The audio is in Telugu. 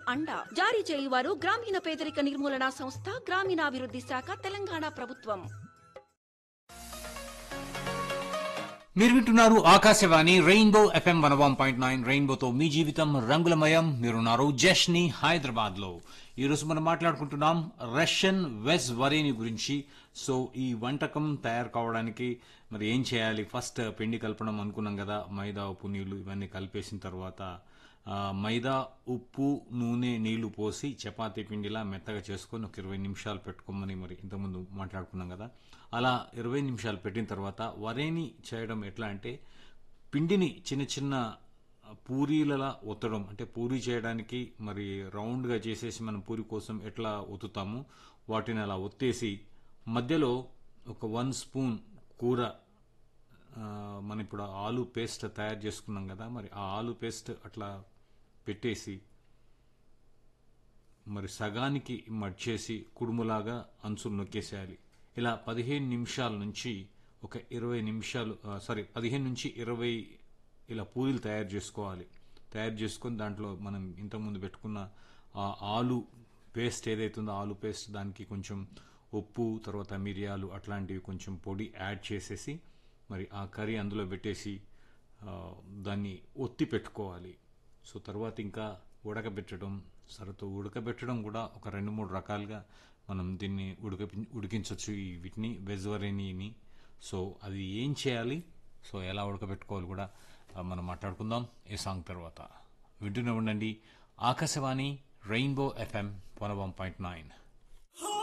అండ జారీ చేయువారు గ్రామీణ పేదరిక నిర్మూలన సంస్థ గ్రామీణాభివృద్ధి శాఖ తెలంగాణ ప్రభుత్వం మీరు వింటున్నారు Akashvani rainbow FM one one point nine రెయిన్బోతో మీ జీవితం రంగులమయం మీరున్నారు జష్ని హైదరాబాద్ లో ఈ రోజు మనం మాట్లాడుకుంటున్నాం రష్యన్ వెజ్ వరేని గురించి సో ఈ వంటకం తయారు కావడానికి మరి ఏం చేయాలి ఫస్ట్ పిండి కలపడం అనుకున్నాం కదా మైదా ఉప్పు నీళ్లు ఇవన్నీ కలిపేసిన తర్వాత ఆ, మైదా ఉప్పు నూనె నీళ్లు పోసి చపాతీ పిండిలా మెత్తగా చేసుకొని ఒక ఇరవై నిమిషాలు పెట్టుకోమని మరి ఇంతకుముందు మాట్లాడుకున్నాం కదా అలా ఇరవై నిమిషాలు పెట్టిన తర్వాత వరేని చేయడం ఎట్లా అంటే పిండిని చిన్న చిన్న పూరీలలా ఒత్తడం అంటే పూరి చేయడానికి మరి రౌండ్గా చేసేసి మనం పూరి కోసం ఎట్లా ఒత్తుతాము వాటిని అలా ఒత్తేసి మధ్యలో ఒక వన్ స్పూన్ కూర ఆ, మనం ఇప్పుడు ఆలు పేస్ట్ తయారు చేసుకున్నాం కదా మరి ఆ ఆలు పేస్ట్ అట్లా పెట్టేసి మరి సగానికి మడ్చేసి కుడుములాగా అంచులు నొక్కేసేయాలి ఇలా పదిహేను నిమిషాల నుంచి ఒక ఇరవై నిమిషాలు ఆ, సారీ పదిహేను నుంచి ఇరవై ఇలా పూరీలు తయారు చేసుకోవాలి తయారు చేసుకొని దాంట్లో మనం ఇంతకుముందు పెట్టుకున్న ఆ ఆలు పేస్ట్ ఏదైతుందో ఆలు పేస్ట్ దానికి కొంచెం ఉప్పు తర్వాత మిరియాలు అట్లాంటివి కొంచెం పొడి యాడ్ చేసేసి మరి ఆ కర్రీ అందులో పెట్టేసి ఆ, దాన్ని ఒత్తి పెట్టుకోవాలి సో తర్వాత ఇంకా ఉడకబెట్టడం సరతో ఉడకబెట్టడం కూడా ఒక రెండు మూడు రకాలుగా మనం దీన్ని ఉడక ఉడికించవచ్చు ఈ వీటిని వెజ్వరేనీని సో అది ఏం చేయాలి సో ఎలా ఉడకబెట్టుకోవాలి కూడా ఆ, మనం మాట్లాడుకుందాం ఈ సాంగ్ తర్వాత వింటూనే ఉండండి Akashvani rainbow FM one one point nine